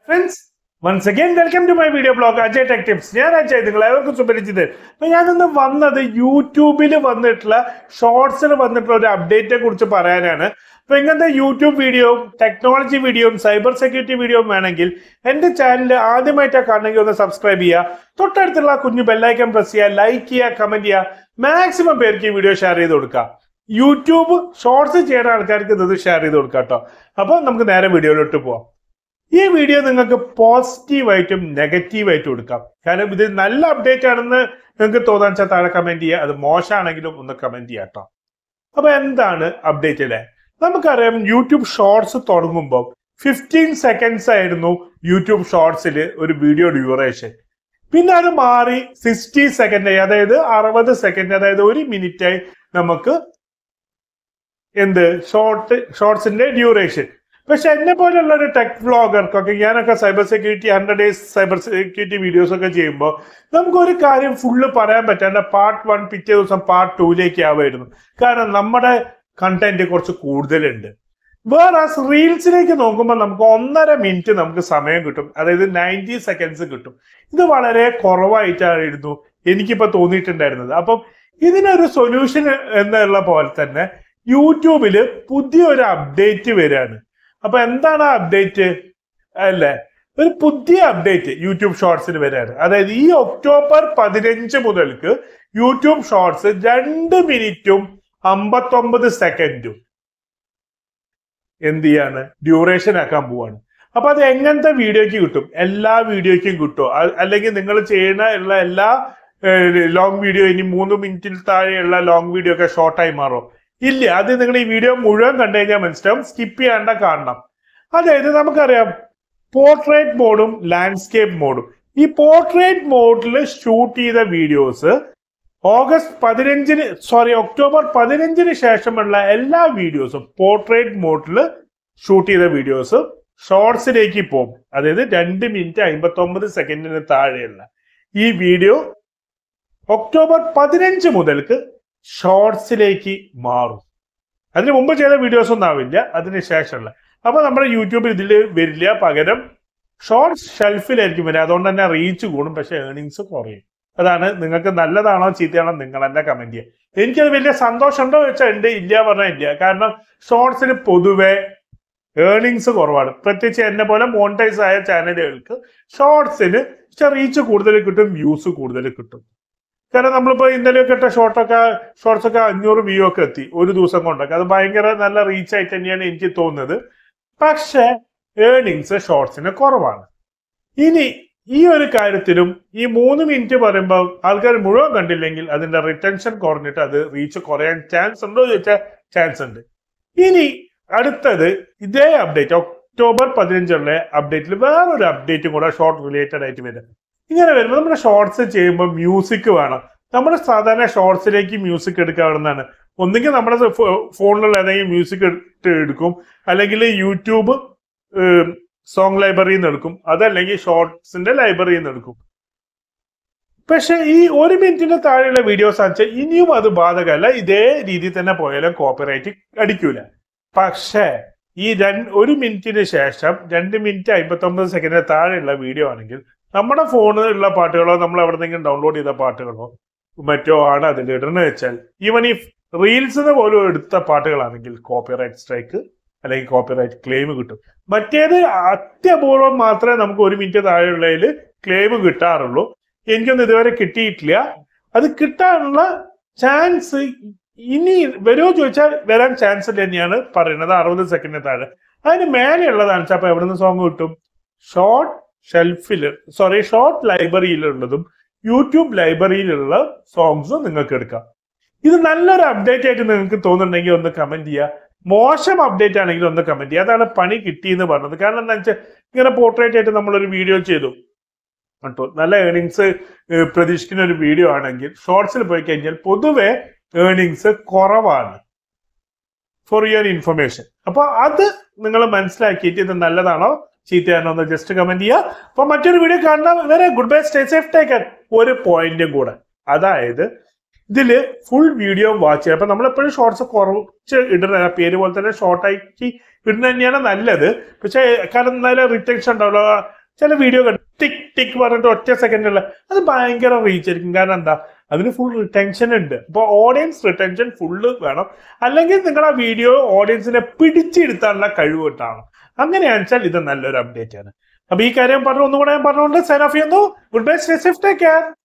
friends once again welcome to my video blog Ajay tech tips ഞാൻ അജയ് നിങ്ങൾ ഏവർക്കും സുപരിചിതൻ അപ്പൊ ഞാനിന്ന് വന്നത് യൂട്യൂബിൽ വന്നിട്ടുള്ള ഷോർട്സിൽ വന്നിട്ടുള്ള ഒരു അപ്ഡേറ്റിനെ കുറിച്ച് പറയാനാണ് അപ്പൊ ഇങ്ങനത്തെ യൂട്യൂബ് വീഡിയോയും ടെക്നോളജി വീഡിയോയും സൈബർ സെക്യൂരിറ്റി വീഡിയോയും വേണമെങ്കിൽ എന്റെ ചാനൽ ആദ്യമായിട്ടാണ് കാണണമെങ്കിൽ ഒന്ന് സബ്സ്ക്രൈബ് ചെയ്യുക തൊട്ടടുത്തുള്ള ആ കുഞ്ഞു ബെല്ലൈക്കൺ പ്രസ് ചെയ്യുക ലൈക്ക് ചെയ്യുക കമന്റ് ചെയ്യുക മാക്സിമം പേർക്ക് ഈ വീഡിയോ ഷെയർ ചെയ്ത് കൊടുക്കുക യൂട്യൂബ് ഷോർട്സ് ചെയ്യുന്ന ആൾക്കാർക്ക് ഇത് ഷെയർ ചെയ്ത് കൊടുക്കാം കേട്ടോ അപ്പൊ നമുക്ക് നേരെ വീഡിയോയിലോട്ട് പോവാം ഈ വീഡിയോ നിങ്ങൾക്ക് പോസിറ്റീവായിട്ടും നെഗറ്റീവായിട്ടും എടുക്കാം കാരണം ഇത് നല്ല അപ്ഡേറ്റ് ആണെന്ന് നിങ്ങൾക്ക് തോന്നാൻ വെച്ചാൽ താഴെ കമന്റ് ചെയ്യുക അത് മോശമാണെങ്കിലും ഒന്ന് കമന്റ് ചെയ്യാം കേട്ടോ അപ്പൊ എന്താണ് അപ്ഡേറ്റ് അല്ലേ നമുക്കറിയാം യൂട്യൂബ് ഷോർട്സ് തുടങ്ങുമ്പോൾ ഫിഫ്റ്റീൻ സെക്കൻഡ്സ് ആയിരുന്നു യൂട്യൂബ് ഷോർട്സിൽ ഒരു വീഡിയോ ഡ്യൂറേഷൻ പിന്നെ അത് മാറി സിക്സ്റ്റി സെക്കൻഡ് ആയി അതായത് അറുപത് സെക്കൻഡ് അതായത് ഒരു മിനിറ്റ് ആയി നമുക്ക് എന്ത് ഷോർട്ട് ഷോർട്സിന്റെ ഡ്യൂറേഷൻ പക്ഷെ എന്നെ പോലുള്ള ഒരു ടെക് വ്ളോഗർക്കൊക്കെ ഞാനൊക്കെ cyber security hundred days cyber security videos ഒക്കെ ചെയ്യുമ്പോൾ നമുക്ക് ഒരു കാര്യം ഫുള്ള് പറയാൻ പറ്റാണ്ട് പാർട്ട് വൺ പിറ്റേ ദിവസം പാർട്ട് ടൂയിലേക്ക് ആവുമായിരുന്നു കാരണം നമ്മുടെ കണ്ടന്റ് കുറച്ച് കൂടുതലുണ്ട് വേറെ റീൽസിലേക്ക് നോക്കുമ്പോൾ നമുക്ക് ഒന്നര മിനിറ്റ് നമുക്ക് സമയം കിട്ടും അതായത് നയൻറ്റി സെക്കൻഡ്സ് കിട്ടും ഇത് വളരെ കുറവായിട്ടായിരുന്നു എനിക്കിപ്പോ തോന്നിയിട്ടുണ്ടായിരുന്നത് അപ്പം ഇതിനൊരു സൊല്യൂഷൻ എന്നുള്ള പോലെ തന്നെ യൂട്യൂബില് പുതിയൊരു അപ്ഡേറ്റ് വരികയാണ് അപ്പൊ എന്താണ് ആ അപ്ഡേറ്റ് അല്ലേ ഒരു പുതിയ അപ്ഡേറ്റ് യൂട്യൂബ് ഷോർട്സിന് വരികയാണ് അതായത് ഈ ഒക്ടോബർ പതിനഞ്ച് മുതൽക്ക് യൂട്യൂബ് ഷോർട്സ് രണ്ട് മിനിറ്റും അമ്പത്തൊമ്പത് സെക്കൻഡും എന്ത് ചെയ്യാണ് ഡ്യൂറേഷൻ ആക്കാൻ പോവാണ് അപ്പൊ അത് എങ്ങനത്തെ വീഡിയോക്ക് കിട്ടും എല്ലാ വീഡിയോയ്ക്കും കിട്ടുമോ അ- അല്ലെങ്കിൽ നിങ്ങൾ ചെയ്യുന്ന ഉള്ള എല്ലാ ലോങ് വീഡിയോ ഇനി മൂന്ന് മിനിറ്റിൽ താഴെയുള്ള ലോങ് വീഡിയോ ഒക്കെ ഷോർട്ടായി മാറും ഇല്ല അത് നിങ്ങൾ ഈ വീഡിയോ മുഴുവൻ കണ്ടു കഴിഞ്ഞാൽ മനസ്സിലാവും സ്കിപ്പ് ചെയ്യാണ്ട കാണണം അതായത് നമുക്കറിയാം പോർട്രേറ്റ് മോഡും ലാൻഡ്സ്കേപ്പ് മോഡും ഈ പോർട്രേറ്റ് മോഡിൽ ഷൂട്ട് ചെയ്ത വീഡിയോസ് ഓഗസ്റ്റ് പതിനഞ്ചിന് സോറി ഒക്ടോബർ പതിനഞ്ചിന് ശേഷമുള്ള എല്ലാ വീഡിയോസും പോർട്രേറ്റ് മോഡിൽ ഷൂട്ട് ചെയ്ത വീഡിയോസ് ഷോർട്സിലേക്ക് പോകും അതായത് രണ്ട് മിനിറ്റ് അമ്പത്തി ഒമ്പത് സെക്കൻഡിന് താഴെയുള്ള ഈ വീഡിയോ ഒക്ടോബർ പതിനഞ്ച് മുതൽക്ക് ഷോർട്സിലേക്ക് മാറും അതിന് മുമ്പ് ചെയ്ത വീഡിയോസ് ഒന്നും ആവില്ല അതിന് ശേഷമുള്ള അപ്പൊ നമ്മുടെ യൂട്യൂബിൽ ഇതിൽ വരില്ല പകരം ഷോർട്സ് ഷെൽഫിലായിരിക്കും വരിക അതുകൊണ്ട് തന്നെ റീച്ച് കൂടും പക്ഷെ ഏർണിങ്സ് കുറയും അതാണ് നിങ്ങൾക്ക് നല്ലതാണോ ചീത്തയാണോ നിങ്ങൾ തന്നെ കമന്റ് ചെയ്യുക എനിക്കത് വലിയ സന്തോഷമുണ്ടോ വെച്ചാൽ ഉണ്ട് ഇല്ല പറഞ്ഞാൽ ഇല്ല കാരണം ഷോർട്സിന് പൊതുവെ ഏർണിങ്സ് കുറവാണ് പ്രത്യേകിച്ച് എന്നെ പോലെ മോണിറ്റൈസ് ആയ ചാനലുകൾക്ക് ഷോർട്സിന് റീച്ച് കൂടുതൽ കിട്ടും വ്യൂസ് കൂടുതൽ കിട്ടും കാരണം നമ്മളിപ്പോ ഇന്നലെയൊക്കെ ഇട്ട ഷോർട്ടൊക്കെ ഷോർട്സ് ഒക്കെ അഞ്ഞൂറ് വ്യൂ ഒക്കെ എത്തി ഒരു ദിവസം കൊണ്ടൊക്കെ അത് ഭയങ്കര നല്ല റീച്ച് ആയിട്ട് തന്നെയാണ് എനിക്ക് തോന്നുന്നത് പക്ഷെ ഏർണിങ്സ് ഷോർട്സിന് കുറവാണ് ഇനി ഈ ഒരു കാര്യത്തിലും ഈ മൂന്ന് മിനിറ്റ് പറയുമ്പോൾ ആൾക്കാർ മുഴുവൻ കണ്ടില്ലെങ്കിൽ അതിന്റെ റിട്ടൻഷൻ കുറഞ്ഞിട്ട് അത് റീച്ച് കുറയാൻ ചാൻസ് ഉണ്ടോ എന്ന് ചോദിച്ചാൽ ചാൻസ് ഉണ്ട് ഇനി അടുത്തത് ഇതേ അപ്ഡേറ്റ് ഒക്ടോബർ പതിനഞ്ചുള്ള അപ്ഡേറ്റിൽ വേറൊരു അപ്ഡേറ്റും കൂടെ ഷോർട്ട് റിലേറ്റഡ് ആയിട്ട് വരും ഇങ്ങനെ വരുമ്പോൾ നമ്മുടെ ഷോർട്സ് ചെയ്യുമ്പോൾ മ്യൂസിക് വേണം നമ്മുടെ സാധാരണ ഷോർട്സിലേക്ക് മ്യൂസിക് എടുക്കാവുന്നതാണ് ഒന്നുകിൽ നമ്മുടെ ഫോ- ഫോണിലുള്ള ഏതെങ്കിലും മ്യൂസിക് എടുത്ത് എടുക്കും അല്ലെങ്കിൽ യൂട്യൂബ് സോങ് ലൈബ്രറിയിൽ നിന്ന് എടുക്കും അതല്ലെങ്കിൽ ഷോർട്സിന്റെ ലൈബ്രറിയിൽ നിന്ന് എടുക്കും പക്ഷെ ഈ ഒരു മിനിറ്റിന് താഴെയുള്ള വീഡിയോസ് വെച്ചാൽ ഇനിയും അത് ബാധകമല്ല ഇതേ രീതിയിൽ തന്നെ പോയാലും കോപ്പിറൈറ്റ് അടിക്കൂല പക്ഷേ ഈ രണ്ട് ഒരു മിനിറ്റിന് ശേഷം രണ്ട് മിനിറ്റ് അമ്പത്തി ഒമ്പത് സെക്കൻഡിന് താഴെയുള്ള വീഡിയോ ആണെങ്കിൽ നമ്മുടെ ഫോണിലുള്ള പാട്ടുകളോ നമ്മൾ എവിടെന്നെങ്കിലും ഡൗൺലോഡ് ചെയ്ത പാട്ടുകളോ മറ്റോ ആണ് അതിൽ ഇടണമെന്ന് വെച്ചാൽ ഈവൻ ഈ റീൽസിന് പോലും എടുത്ത പാട്ടുകളാണെങ്കിൽ കോപ്പിറൈറ്റ് സ്ട്രൈക്ക് അല്ലെങ്കിൽ കോപ്പിറൈറ്റ് ക്ലെയിം കിട്ടും മറ്റേത് അത്യപൂർവം മാത്രമേ നമുക്ക് ഒരു മിനിറ്റ് താഴെയുള്ളതിൽ ക്ലെയിം കിട്ടാറുള്ളൂ എനിക്കൊന്നും ഇതുവരെ കിട്ടിയിട്ടില്ല അത് കിട്ടാനുള്ള ചാൻസ് ഇനി വരുമോ ചോദിച്ചാൽ വരാൻ ചാൻസ് തന്നെയാണ് പറയുന്നത് അറുപത് സെക്കൻഡിന് താഴെ അതിന് മേലെയുള്ളതാണ് വെച്ചാൽ അപ്പൊ എവിടുന്ന് സോങ് കിട്ടും ഷോർട്ട് ഷെൽഫിൽ സോറി ഷോർട്ട് ലൈബ്രറിയിലുള്ളതും യൂട്യൂബ് ലൈബ്രറിയിലുള്ള സോങ്സും നിങ്ങൾക്ക് എടുക്കാം ഇത് നല്ലൊരു അപ്ഡേറ്റ് ആയിട്ട് നിങ്ങൾക്ക് തോന്നുന്നുണ്ടെങ്കിൽ ഒന്ന് കമന്റ് ചെയ്യുക മോശം അപ്ഡേറ്റ് ആണെങ്കിൽ ഒന്ന് കമന്റ് ചെയ്യുക അതാണ് പണി കിട്ടിയെന്ന് പറഞ്ഞത് കാരണം എന്താ വെച്ചാൽ ഇങ്ങനെ പോർട്രേറ്റ് ആയിട്ട് നമ്മളൊരു വീഡിയോ ചെയ്തു കേട്ടോ നല്ല ഏർണിങ്സ് പ്രതീക്ഷിക്കുന്ന ഒരു വീഡിയോ ആണെങ്കിൽ ഷോർട്സിൽ പോയി കഴിഞ്ഞാൽ പൊതുവെ ഏർണിങ്സ് കുറവാണ് ഫോർ യുവർ ഇൻഫർമേഷൻ അപ്പൊ അത് നിങ്ങൾ മനസ്സിലാക്കിയിട്ട് ഇത് നല്ലതാണോ ചീത്തയാണോ എന്ന് ജസ്റ്റ് കമന്റ് ചെയ്യുക അപ്പൊ മറ്റൊരു വീഡിയോ കാണുന്ന വരെ good bye stay safe taken ഒരു പോയിന്റും കൂടെ അതായത് ഇതില് ഫുൾ വീഡിയോ വാച്ച് ചെയ്യുക അപ്പൊ നമ്മളെപ്പോഴും ഷോർട്സ് കുറച്ച് ഇടുന്ന ആ പേര് പോലെ തന്നെ ഷോർട്ടാക്കി ഇടുന്ന തന്നെയാണ് നല്ലത് പക്ഷെ കാരണം നല്ല റിട്ടൻഷൻ ഉണ്ടാവില്ല ചില വീഡിയോ ടിക് ടിക് പറഞ്ഞിട്ട് ഒറ്റ സെക്കൻഡുള്ള അത് ഭയങ്കര റീച്ച് ആയിരിക്കും കാരണം എന്താ അതിന് ഫുൾ റിട്ടൻഷൻ ഉണ്ട് അപ്പോൾ ഓഡിയൻസ് റിട്ടൻഷൻ ഫുള്ള് വേണം അല്ലെങ്കിൽ നിങ്ങളുടെ വീഡിയോ ഓഡിയൻസിനെ പിടിച്ചെടുത്താനുള്ള കഴിവ് കിട്ടാണ് അങ്ങനെയാണെന്ന് വെച്ചാൽ ഇത് നല്ലൊരു അപ്ഡേറ്റ് ആണ് അപ്പൊ ഈ കാര്യം പറഞ്ഞു ഒന്നുകൂടെ ഞാൻ പറഞ്ഞുകൊണ്ട് സൈൻ ഓഫ് ചെയ്യുന്നു good bye stay safe take care